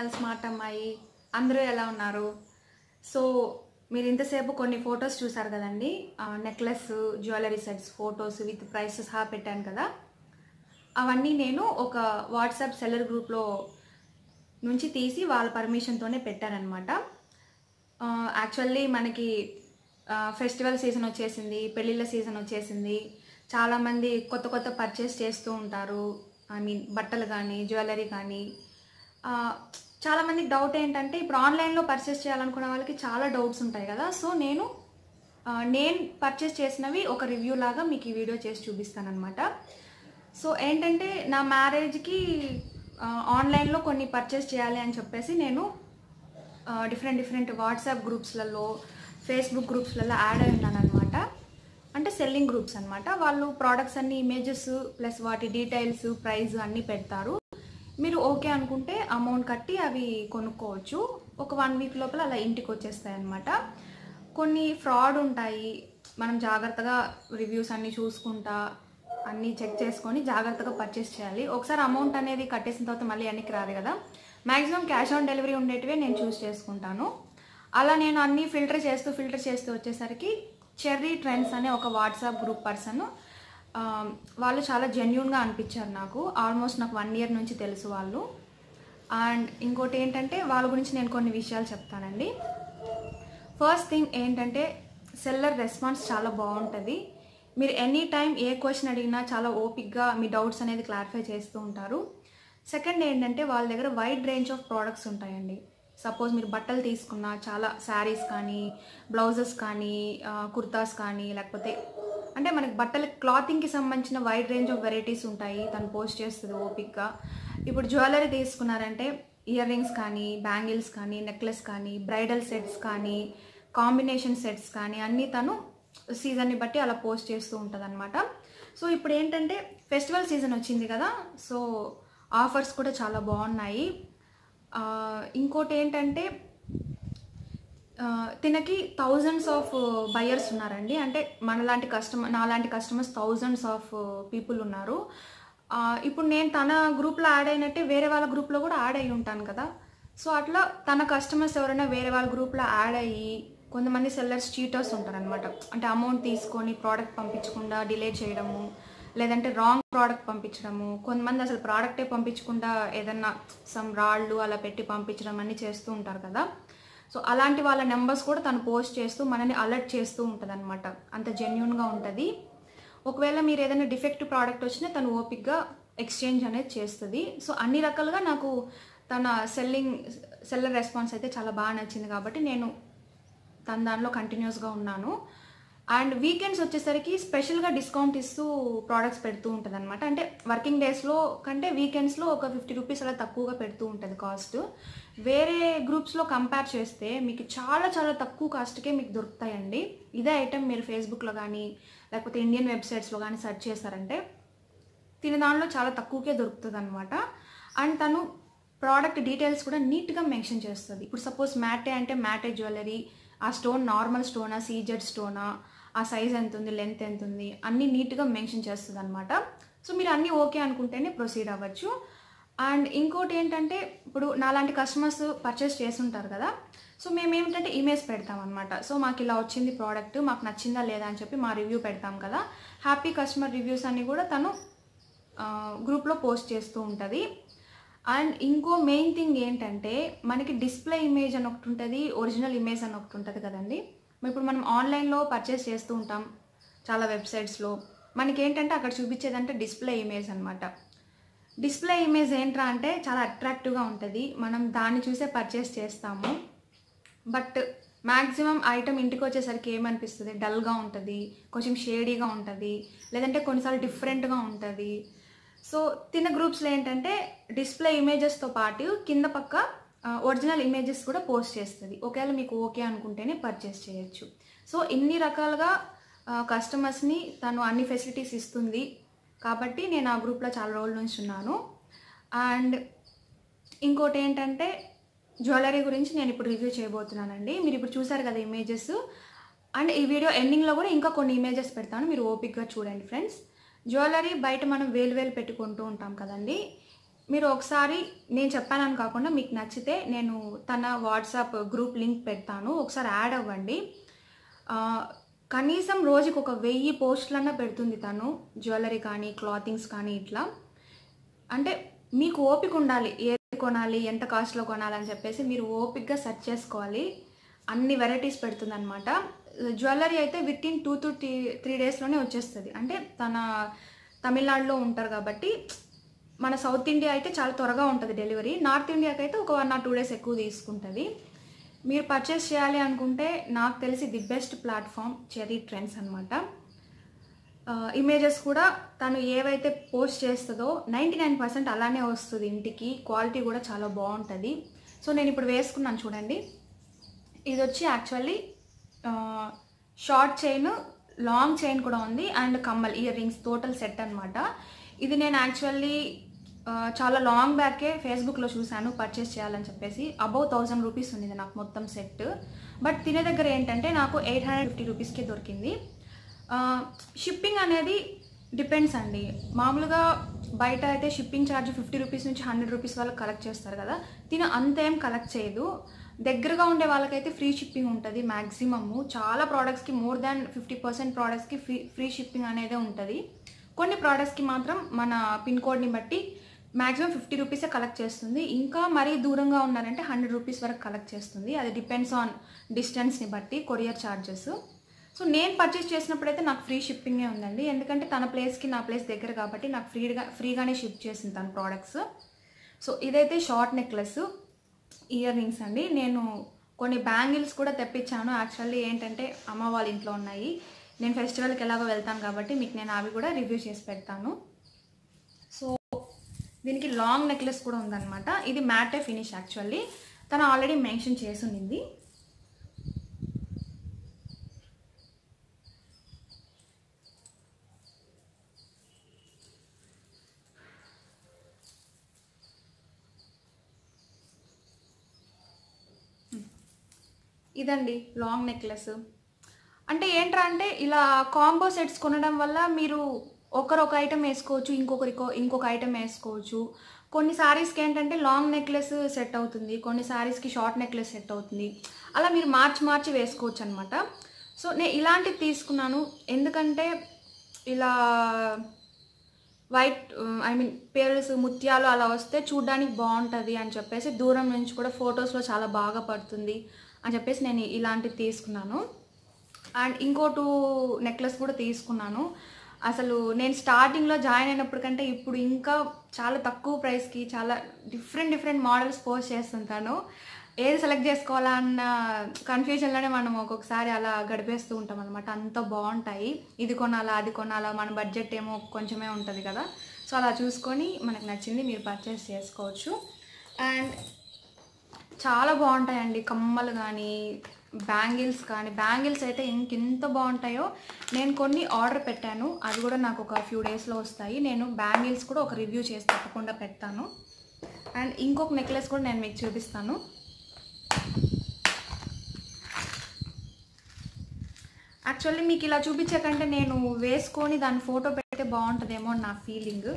Smart అమ్మాయి అందరూ ఎలా ఉన్నారు సో మీరు ఇంతసేపు కొన్ని ఫొటోస్ చూసారు కదండి necklace jewellery sets photos with prices హా పెట్టాను కదా అవన్నీ నేను ఒక వాట్సాప్ సెల్లర్ గ్రూప్లో నుంచి తీసి వాళ్ళ పర్మిషన్తోనే పెట్టానమాట యాక్చువల్లీ మనకి ఫెస్టివల్ సీజన్ వచ్చేసింది పెళ్ళిళ్ళ సీజన్ వచ్చేసింది చాలామంది కొత్త కొత్త పర్చేస్ చేస్తూ ఉంటారు ఐ మీన్ బట్టలు కానీ జ్యువెలరీ కానీ ఆ, చాలామందికి డౌట్ ఏంటంటే ఇప్పుడు ఆన్లైన్లో పర్చేస్ చేయాలనుకునే వాళ్ళకి చాలా డౌట్స్ ఉంటాయి కదా సో నేను ఆ, నేను పర్చేస్ చేసినవి ఒక రివ్యూ లాగా మీకు ఈ వీడియో చేసి చూపిస్తానమాట సో ఏంటంటే నా మ్యారేజ్కి ఆన్లైన్లో కొన్ని పర్చేస్ చేయాలి అని చెప్పేసి నేను డిఫరెంట్ డిఫరెంట్ వాట్సాప్ గ్రూప్స్లలో ఫేస్బుక్ గ్రూప్స్లలో యాడ్ అయి ఉన్నాను అనమాట అంటే సెల్లింగ్ గ్రూప్స్ అనమాట వాళ్ళు ప్రోడక్ట్స్ అన్ని ఇమేజెస్ ప్లస్ వాటి డీటెయిల్స్ ప్రైస్ అన్నీ పెడతారు మీరు ఓకే అనుకుంటే అమౌంట్ కట్టి అవి కొనుక్కోవచ్చు ఒక వన్ వీక్ లోపల అలా ఇంటికి వచ్చేస్తాయి అనమాట కొన్ని ఫ్రాడ్ ఉంటాయి మనం జాగ్రత్తగా రివ్యూస్ అన్నీ చూసుకుంటా అన్నీ చెక్ చేసుకొని జాగ్రత్తగా పర్చేస్ చేయాలి ఒకసారి అమౌంట్ అనేది కట్టేసిన తర్వాత మళ్ళీ వెనక్కి రాదు కదా మ్యాక్సిమం క్యాష్ ఆన్ డెలివరీ ఉండేటివే నేను చూస్ చేసుకుంటాను అలా నేను అన్నీ ఫిల్టర్ చేస్తూ ఫిల్టర్ చేస్తూ వచ్చేసరికి చెర్రీ ట్రెండ్స్ అనే ఒక వాట్సాప్ గ్రూప్ పర్సన్ వాళ్ళు చాలా జెన్యున్గా అనిపించారు నాకు ఆల్మోస్ట్ నాకు వన్ ఇయర్ నుంచి తెలుసు వాళ్ళు అండ్ ఇంకోటి ఏంటంటే వాళ్ళ గురించి నేను కొన్ని విషయాలు చెప్తానండి ఫస్ట్ థింగ్ ఏంటంటే సెల్లర్ రెస్పాన్స్ చాలా బాగుంటుంది మీరు ఎనీ టైం ఏ క్వశ్చన్ అడిగినా చాలా ఓపిక్గా మీ డౌట్స్ అనేది క్లారిఫై చేస్తూ ఉంటారు సెకండ్ ఏంటంటే వాళ్ళ దగ్గర వైడ్ రేంజ్ ఆఫ్ ప్రోడక్ట్స్ ఉంటాయండి సపోజ్ మీరు బట్టలు తీసుకున్నా చాలా శారీస్ కానీ బ్లౌజెస్ కానీ ఆ, కుర్తాస్ కానీ లేకపోతే అంటే మనకి బట్టల క్లాతింగ్కి సంబంధించిన వైడ్ రేంజ్ ఆఫ్ వెరైటీస్ ఉంటాయి తను పోస్ట్ చేస్తుంది ఓపిక్గా ఇప్పుడు జ్యువెలరీ తీసుకున్నారంటే ఇయర్ రింగ్స్ కానీ బ్యాంగిల్స్ కానీ నెక్లెస్ కానీ బ్రైడల్ సెట్స్ కానీ కాంబినేషన్ సెట్స్ కానీ అన్నీ తను సీజన్ని బట్టి అలా పోస్ట్ చేస్తూ ఉంటుంది అనమాట సో ఇప్పుడు ఏంటంటే ఫెస్టివల్ సీజన్ వచ్చింది కదా సో ఆఫర్స్ కూడా చాలా బాగున్నాయి ఆ, ఇంకోటి ఏంటంటే ఆ, తినకి థౌజండ్స్ ఆఫ్ బయర్స్ ఉన్నారండి అంటే మనలాంటి కస్టమర్ నాలాంటి కస్టమర్స్ థౌజండ్స్ ఆఫ్ పీపుల్ ఉన్నారు ఆ, ఇప్పుడు నేను తన గ్రూప్లో యాడ్ అయినట్టే వేరే వాళ్ళ గ్రూప్లో కూడా యాడ్ అయి ఉంటాను కదా సో అట్లా తన కస్టమర్స్ ఎవరైనా వేరే వాళ్ళ గ్రూప్లో యాడ్ అయ్యి కొంతమంది సెల్లర్స్ చీటర్స్ ఉంటారనమాట అంటే అమౌంట్ తీసుకొని ప్రోడక్ట్ పంపించకుండా డిలే చేయడము లేదంటే రాంగ్ ప్రోడక్ట్ పంపించడము కొంతమంది అసలు ప్రోడక్టే పంపించకుండా ఏదన్నా సమ్ రాళ్ళు అలా పెట్టి పంపించడం అన్నీ చేస్తూ ఉంటారు కదా సో అలాంటి వాళ్ళ నెంబర్స్ కూడా తను పోస్ట్ చేస్తూ మనని అలర్ట్ చేస్తూ ఉంటుంది అనమాట అంత జెన్యున్గా ఉంటుంది ఒకవేళ మీరు ఏదైనా డిఫెక్ట్ ప్రోడక్ట్ వచ్చినా తను ఓపిక్గా ఎక్స్చేంజ్ అనేది చేస్తుంది సో అన్ని రకాలుగా నాకు తన సెల్లింగ్ సెల్లర్ రెస్పాన్స్ అయితే చాలా బాగా నచ్చింది కాబట్టి నేను తన దానిలో కంటిన్యూస్గా ఉన్నాను అండ్ వీకెండ్స్ వచ్చేసరికి స్పెషల్గా డిస్కౌంట్ ఇస్తూ ప్రోడక్ట్స్ పెడుతూ ఉంటుంది అనమాట అంటే వర్కింగ్ డేస్లో కంటే వీకెండ్స్లో ఒక ఫిఫ్టీ రూపీస్ అలా తక్కువగా పెడుతూ ఉంటుంది కాస్ట్ వేరే గ్రూప్స్లో కంపేర్ చేస్తే మీకు చాలా చాలా తక్కువ కాస్ట్కే మీకు దొరుకుతాయండి ఇదే ఐటెం మీరు ఫేస్బుక్లో కానీ లేకపోతే ఇండియన్ వెబ్సైట్స్లో కానీ సెర్చ్ చేస్తారంటే తిన దానిలో చాలా తక్కువకే దొరుకుతుంది అనమాట అండ్ తను ప్రోడక్ట్ డీటెయిల్స్ కూడా నీట్గా మెన్షన్ చేస్తుంది ఇప్పుడు సపోజ్ మ్యాటే అంటే మ్యాటే జ్యువెలరీ ఆ స్టోన్ నార్మల్ స్టోనా సీజెడ్ స్టోనా ఆ సైజ్ ఎంత ఉంది లెంత్ ఎంత ఉంది అన్నీ నీట్గా మెన్షన్ చేస్తుంది అనమాట సో మీరు అన్నీ ఓకే అనుకుంటేనే ప్రొసీడ్ అవ్వచ్చు అండ్ ఇంకోటి ఏంటంటే ఇప్పుడు నాలాంటి కస్టమర్స్ పర్చేస్ చేస్తుంటారు కదా సో మేము ఏమిటంటే ఇమేజ్ పెడతాం అనమాట సో మాకు ఇలా వచ్చింది ప్రోడక్ట్ మాకు నచ్చిందా లేదా అని చెప్పి మా రివ్యూ పెడతాం కదా హ్యాపీ కస్టమర్ రివ్యూస్ అన్ని కూడా తను గ్రూప్లో పోస్ట్ చేస్తూ ఉంటుంది అండ్ ఇంకో మెయిన్ థింగ్ ఏంటంటే మనకి డిస్ప్లే ఇమేజ్ అని ఒకటి ఉంటుంది ఒరిజినల్ ఇమేజ్ అని ఒకటి ఉంటుంది కదండి ఇప్పుడు మనం ఆన్లైన్లో పర్చేస్ చేస్తూ ఉంటాం చాలా వెబ్సైట్స్లో మనకి ఏంటంటే అక్కడ చూపించేదంటే డిస్ప్లే ఇమేజ్ అనమాట డిస్ప్లే ఇమేజ్ ఏంట్రా అంటే చాలా అట్రాక్టివ్గా ఉంటుంది మనం దాన్ని చూసే పర్చేస్ చేస్తాము బట్ మ్యాక్సిమం ఐటమ్ ఇంటికి వచ్చేసరికి ఏమనిపిస్తుంది డల్గా ఉంటుంది కొంచెం షేడీగా ఉంటుంది లేదంటే కొన్నిసార్లు డిఫరెంట్గా ఉంటుంది సో తిన్న గ్రూప్స్లో ఏంటంటే డిస్ప్లే ఇమేజెస్తో పాటు కింద పక్క ఒరిజినల్ ఇమేజెస్ కూడా పోస్ట్ చేస్తుంది ఒకవేళ మీకు ఓకే అనుకుంటేనే పర్చేస్ చేయొచ్చు సో ఇన్ని రకాలుగా కస్టమర్స్ని తను అన్ని ఫెసిలిటీస్ ఇస్తుంది కాబట్టి నేను ఆ గ్రూప్లో చాలా రోజుల నుంచి ఉన్నాను అండ్ ఇంకోటి ఏంటంటే జ్యువెలరీ గురించి నేను ఇప్పుడు రివ్యూ చేయబోతున్నానండి మీరు ఇప్పుడు చూసారు కదా ఇమేజెస్ అండ్ ఈ వీడియో ఎండింగ్లో కూడా ఇంకా కొన్ని ఇమేజెస్ పెడతాను మీరు ఓపిక్గా చూడండి ఫ్రెండ్స్ జ్యువెలరీ బయట మనం వేలు వేలు పెట్టుకుంటూ ఉంటాం కదండి మీరు ఒకసారి నేను చెప్పానని కాకుండా మీకు నచ్చితే నేను తన వాట్సాప్ గ్రూప్ లింక్ పెడతాను ఒకసారి యాడ్ అవ్వండి ఆ, కనీసం రోజుకి ఒక వెయ్యి పోస్టులన్నా పెడుతుంది తను జ్యువెలరీ కానీ క్లాతింగ్స్ కానీ ఇట్లా అంటే మీకు ఓపిక ఉండాలి ఏది కొనాలి ఎంత కాస్ట్లో కొనాలని చెప్పేసి మీరు ఓపిక్గా సెర్చ్ చేసుకోవాలి అన్ని వెరైటీస్ పెడుతుంది అనమాట జ్యువెలరీ అయితే within two to three three డేస్లోనే వచ్చేస్తుంది అంటే తన తమిళనాడులో ఉంటారు కాబట్టి మన సౌత్ ఇండియా అయితే చాలా త్వరగా ఉంటుంది డెలివరీ నార్త్ ఇండియాకి అయితే ఒక వన్ ఆర్ టూ డేస్ ఎక్కువ తీసుకుంటుంది మీరు పర్చేస్ చేయాలి అనుకుంటే నాకు తెలిసి the best platform Cherry Trends అనమాట ఇమేజెస్ కూడా తను ఏవైతే పోస్ట్ చేస్తుందో నైంటీ నైన్ పర్సెంట్ అలానే వస్తుంది ఇంటికి క్వాలిటీ కూడా చాలా బాగుంటుంది సో నేను ఇప్పుడు వేసుకున్నాను చూడండి ఇది వచ్చి actually short chain long chain కూడా ఉంది అండ్ కమ్మల్ ఇయర్ రింగ్స్ టోటల్ సెట్ అనమాట ఇది నేను యాక్చువల్లీ చాలా లాంగ్ బ్యాకే ఫేస్బుక్లో చూశాను పర్చేస్ చేయాలని చెప్పేసి అబౌవ్ థౌజండ్ రూపీస్ ఉంది నాకు మొత్తం సెట్ బట్ తినే దగ్గర ఏంటంటే నాకు ఎయిట్ హండ్రెడ్ ఫిఫ్టీ రూపీస్కే దొరికింది షిప్పింగ్ అనేది డిపెండ్స్ అండి మామూలుగా బయట అయితే షిప్పింగ్ ఛార్జ్ ఫిఫ్టీ రూపీస్ నుంచి హండ్రెడ్ రూపీస్ వాళ్ళకి కలెక్ట్ చేస్తారు కదా తిన అంతేం కలెక్ట్ చేయదు దగ్గరగా ఉండే వాళ్ళకైతే ఫ్రీ షిప్పింగ్ ఉంటుంది మ్యాక్సిమము చాలా ప్రోడక్ట్స్కి మోర్ దాన్ ఫిఫ్టీ పర్సెంట్ ప్రోడక్ట్స్కి ఫ్రీ ఫ్రీ షిప్పింగ్ అనేది ఉంటుంది కొన్ని ప్రోడక్ట్స్కి మాత్రం మన పిన్ కోడ్ని బట్టి మ్యాక్సిమం ఫిఫ్టీ రూపీసే కలెక్ట్ చేస్తుంది ఇంకా మరీ దూరంగా ఉన్నారంటే హండ్రెడ్ రూపీస్ వరకు కలెక్ట్ చేస్తుంది అది డిపెండ్స్ ఆన్ డిస్టెన్స్ని బట్టి కొరియర్ ఛార్జెస్ సో నేను పర్చేస్ చేసినప్పుడైతే నాకు ఫ్రీ షిప్పింగే ఉందండి ఎందుకంటే తన ప్లేస్కి నా ప్లేస్ దగ్గర కాబట్టి నాకు ఫ్రీగా ఫ్రీగానే షిప్ చేసింది తన ప్రోడక్ట్స్ సో ఇదైతే షార్ట్ నెక్లెస్ ఇయర్ రింగ్స్ అండి నేను కొన్ని బ్యాంగిల్స్ కూడా తెప్పించాను యాక్చువల్లీ ఏంటంటే అమ్మ వాళ్ళ ఇంట్లో ఉన్నాయి నేను ఫెస్టివల్కి ఎలాగో వెళ్తాను కాబట్టి మీకు నేను అవి కూడా రివ్యూ చేసి పెడతాను సో దీనికి లాంగ్ నెక్లెస్ కూడా ఉందన్నమాట ఇది మ్యాటే ఫినిష్ యాక్చువల్లీ తను ఆల్రెడీ మెన్షన్ చేసి ఉన్నింది ఇదండి లాంగ్ నెక్లెస్ అంటే ఏంట్రా అంటే ఇలా కాంబో సెట్స్ కొనడం వల్ల మీరు ఒకరు ఒక ఐటెం వేసుకోవచ్చు ఇంకొకరికో ఇంకొక ఐటెం వేసుకోవచ్చు కొన్ని శారీస్కి ఏంటంటే లాంగ్ నెక్లెస్ సెట్ అవుతుంది కొన్ని శారీస్కి షార్ట్ నెక్లెస్ సెట్ అవుతుంది అలా మీరు మార్చి మార్చి వేసుకోవచ్చు అనమాట సో నేను ఇలాంటివి తీసుకున్నాను ఎందుకంటే ఇలా వైట్ ఐ మీన్ పేర్స్ ముత్యాలు అలా వస్తే చూడ్డానికి బాగుంటుంది అని చెప్పేసి దూరం నుంచి కూడా ఫొటోస్లో చాలా బాగా పడుతుంది అని చెప్పేసి నేను ఇలాంటివి తీసుకున్నాను అండ్ ఇంకో టూ నెక్లెస్ కూడా తీసుకున్నాను అసలు నేను స్టార్టింగ్లో జాయిన్ అయినప్పటికంటే ఇప్పుడు ఇంకా చాలా తక్కువ ప్రైస్కి చాలా డిఫరెంట్ డిఫరెంట్ మోడల్స్ పోస్ట్ చేస్తుంటాను ఏది సెలెక్ట్ చేసుకోవాలా అన్న కన్ఫ్యూజన్లోనే మనం ఒక్కొక్కసారి అలా గడిపేస్తూ ఉంటాం అనమాట అంత బాగుంటాయి ఇది కొనాలా అది కొనాలా మన బడ్జెట్ ఏమో కొంచెమే ఉంటుంది కదా సో అలా చూసుకొని మనకు నచ్చింది మీరు పర్చేస్ చేసుకోవచ్చు అండ్ చాలా బాగుంటాయండి కమ్మలు కానీ బ్యాంగిల్స్ కానీ బ్యాంగిల్స్ అయితే ఇంకెంత బాగుంటాయో నేను కొన్ని ఆర్డర్ పెట్టాను అవి కూడా నాకు ఒక ఫ్యూ డేస్లో వస్తాయి నేను బ్యాంగిల్స్ కూడా ఒక రివ్యూ చేసి తప్పకుండా పెడతాను అండ్ ఇంకొక నెక్లెస్ కూడా నేను మీకు చూపిస్తాను యాక్చువల్లీ మీకు ఇలా చూపించే కంటే నేను వేసుకొని దాని ఫోటో పెడితే బాగుంటుందేమో అని నా ఫీలింగ్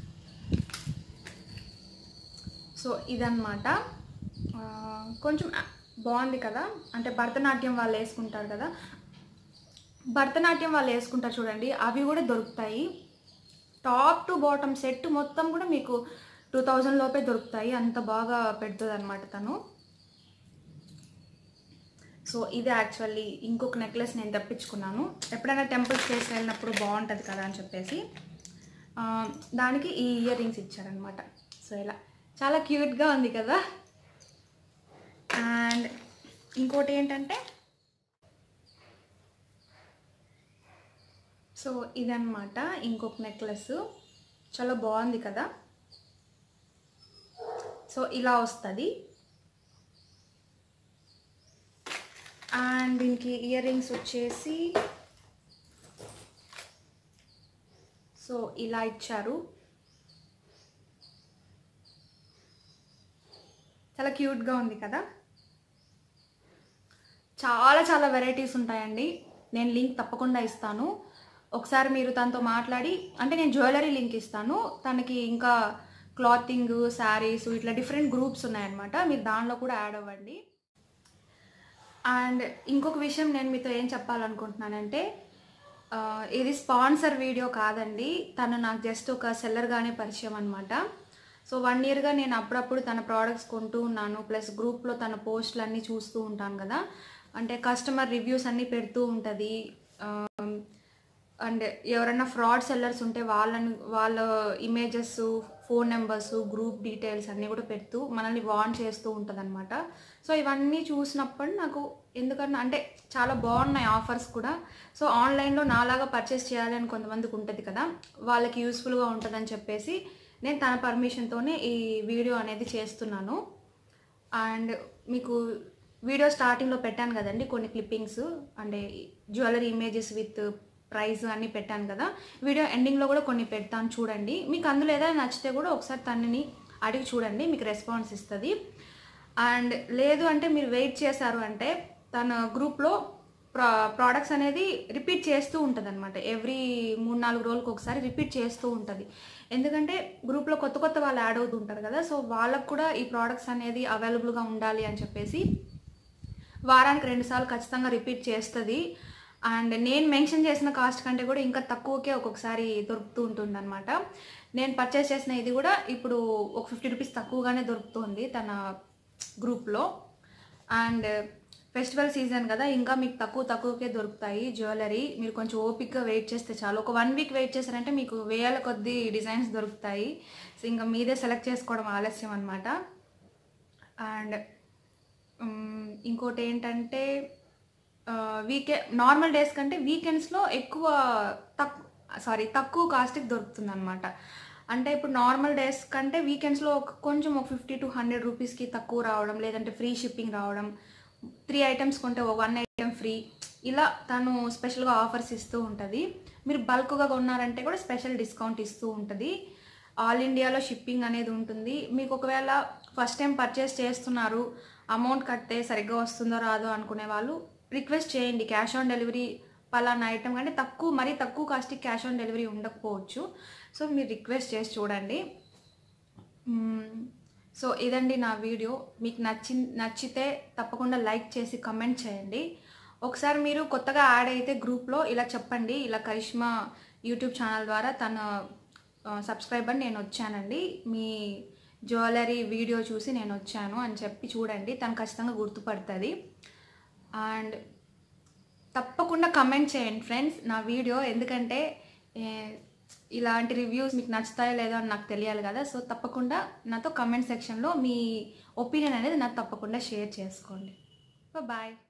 సో ఇదన్నమాట ఆ, కొంచెం ఆ- బాగుంది కదా అంటే భరతనాట్యం వాళ్ళు వేసుకుంటారు కదా భరతనాట్యం వాళ్ళు వేసుకుంటారు చూడండి అవి కూడా దొరుకుతాయి టాప్ టు బాటమ్ సెట్ మొత్తం కూడా మీకు టూ థౌజండ్ లోపే దొరుకుతాయి అంత బాగా పెడుతుంది అనమాట తను సో ఇది యాక్చువల్లీ ఇంకొక నెక్లెస్ నేను తెప్పించుకున్నాను ఎప్పుడైనా టెంపుల్స్ చేసి వెళ్ళినప్పుడు బాగుంటుంది కదా అని చెప్పేసి ఆ, దానికి ఈ ఇయర్ రింగ్స్ ఇచ్చారనమాట సో ఇలా చాలా క్యూట్గా ఉంది కదా అండ్ ఇంకోటి ఏంటంటే సో ఇదన్నమాట ఇంకొక నెక్లెస్ చాలా బాగుంది కదా సో ఇలా వస్తుంది అండ్ దీనికి ఇయర్ రింగ్స్ వచ్చేసి సో ఇలా ఇచ్చారు చాలా క్యూట్గా ఉంది కదా చాలా చాలా వెరైటీస్ ఉంటాయండి నేను లింక్ తప్పకుండా ఇస్తాను ఒకసారి మీరు తనతో మాట్లాడి అంటే నేను జ్యువెలరీ లింక్ ఇస్తాను తనకి ఇంకా క్లాతింగ్ శారీస్ ఇట్లా డిఫరెంట్ గ్రూప్స్ ఉన్నాయన్నమాట మీరు దానిలో కూడా యాడ్ అవ్వండి అండ్ ఇంకొక విషయం నేను మీతో ఏం చెప్పాలనుకుంటున్నానంటే ఆ, ఇది స్పాన్సర్ వీడియో కాదండి తను నాకు జస్ట్ ఒక సెల్లర్గానే పరిచయం అనమాట సో వన్ ఇయర్గా నేను అప్పుడప్పుడు తన ప్రోడక్ట్స్ కొంటూ ఉన్నాను ప్లస్ గ్రూప్లో తన పోస్టులు అన్నీ చూస్తూ ఉంటాను కదా అంటే కస్టమర్ రివ్యూస్ అన్నీ పెడుతూ ఉంటుంది అండ్ ఎవరైనా ఫ్రాడ్ సెల్లర్స్ ఉంటే వాళ్ళని వాళ్ళ images phone numbers group details అన్నీ కూడా పెడుతూ మనల్ని వార్న్ చేస్తూ ఉంటుంది అనమాట సో ఇవన్నీ చూసినప్పుడు నాకు ఎందుకన్నా అంటే చాలా బాగున్నాయి ఆఫర్స్ కూడా సో ఆన్లైన్లో నాలాగా పర్చేస్ చేయాలి అని కొంతమందికి ఉంటుంది కదా వాళ్ళకి యూస్ఫుల్గా ఉంటుందని చెప్పేసి నేను తన పర్మిషన్తోనే ఈ వీడియో అనేది చేస్తున్నాను అండ్ మీకు వీడియో స్టార్టింగ్లో పెట్టాను కదండి కొన్ని క్లిప్పింగ్స్ అంటే జ్యువెలరీ ఇమేజెస్ విత్ ప్రైస్ అన్నీ పెట్టాను కదా వీడియో ఎండింగ్లో కూడా కొన్ని పెడతాను చూడండి మీకు అందులో ఏదైనా నచ్చితే కూడా ఒకసారి తనని అడిగి చూడండి మీకు రెస్పాన్స్ ఇస్తుంది అండ్ లేదు అంటే మీరు వెయిట్ చేశారు అంటే తన గ్రూప్లో ప్రా ప్రోడక్ట్స్ అనేది రిపీట్ చేస్తూ ఉంటుంది అనమాట ఎవ్రీ మూడు నాలుగు రోజులకు ఒకసారి రిపీట్ చేస్తూ ఉంటుంది ఎందుకంటే గ్రూప్లో కొత్త కొత్త వాళ్ళు యాడ్ అవుతూ ఉంటారు కదా సో వాళ్ళకు కూడా ఈ ప్రోడక్ట్స్ అనేది అవైలబుల్గా ఉండాలి అని చెప్పేసి వారానికి రెండుసార్లు ఖచ్చితంగా రిపీట్ చేస్తుంది అండ్ నేను మెన్షన్ చేసిన కాస్ట్ కంటే కూడా ఇంకా తక్కువకే ఒక్కొక్కసారి దొరుకుతూ ఉంటుంది అనమాట నేను పర్చేస్ చేసిన ఇది కూడా ఇప్పుడు ఒక ఫిఫ్టీ రూపీస్ తక్కువగానే దొరుకుతుంది తన గ్రూప్లో అండ్ ఫెస్టివల్ సీజన్ కదా ఇంకా మీకు తక్కువ తక్కువకే దొరుకుతాయి జ్యువెలరీ మీరు కొంచెం ఓపిక్గా వెయిట్ చేస్తే చాలు ఒక వన్ వీక్ వెయిట్ చేశారంటే మీకు వేల కొద్ది డిజైన్స్ దొరుకుతాయి సో ఇంకా మీదే సెలెక్ట్ చేసుకోవడం ఆలస్యం అనమాట అండ్ మ్, ఇంకోటి ఏంటంటే వీకే నార్మల్ డేస్ కంటే వీకెండ్స్లో ఎక్కువ తక్కువ సారీ తక్కువ కాస్ట్కి దొరుకుతుంది అనమాట అంటే ఇప్పుడు నార్మల్ డేస్ కంటే వీకెండ్స్లో ఒక కొంచెం ఒక ఫిఫ్టీ టు హండ్రెడ్ రూపీస్కి తక్కువ రావడం లేదంటే ఫ్రీ షిప్పింగ్ రావడం త్రీ ఐటమ్స్ కొంటే ఒక వన్ ఐటమ్ ఫ్రీ ఇలా తను స్పెషల్గా ఆఫర్స్ ఇస్తూ ఉంటుంది మీరు బల్క్గా కొన్నారంటే కూడా స్పెషల్ డిస్కౌంట్ ఇస్తూ ఉంటుంది ఆల్ ఇండియాలో షిప్పింగ్ అనేది ఉంటుంది మీకు ఒకవేళ ఫస్ట్ టైం పర్చేస్ చేస్తున్నారు అమౌంట్ కడితే సరిగ్గా వస్తుందో రాదో అనుకునే వాళ్ళు రిక్వెస్ట్ చేయండి క్యాష్ ఆన్ డెలివరీ పలానా ఐటమ్ కంటే తక్కువ మరీ తక్కువ కాస్ట్కి క్యాష్ ఆన్ డెలివరీ ఉండకపోవచ్చు సో మీరు రిక్వెస్ట్ చేసి చూడండి మ్మ్. సో ఇదండి నా వీడియో మీకు నచ్చి నచ్చితే తప్పకుండా లైక్ చేసి కమెంట్ చేయండి ఒకసారి మీరు కొత్తగా యాడ్ అయితే గ్రూప్లో ఇలా చెప్పండి ఇలా కరిష్మా యూట్యూబ్ ఛానల్ ద్వారా తన సబ్స్క్రైబర్ నేను వచ్చానండి మీ జ్యువెలరీ వీడియో చూసి నేను వచ్చాను అని చెప్పి చూడండి తను ఖచ్చితంగా గుర్తుపడుతుంది అండ్ తప్పకుండా కమెంట్ చేయండి ఫ్రెండ్స్ నా వీడియో ఎందుకంటే ఏ, ఇలాంటి రివ్యూస్ మీకు నచ్చుతాయో లేదో అని నాకు తెలియాలి కదా సో తప్పకుండా నాతో కమెంట్ సెక్షన్లో మీ ఒపీనియన్ అనేది నాకు తప్పకుండా షేర్ చేసుకోండి బాయ్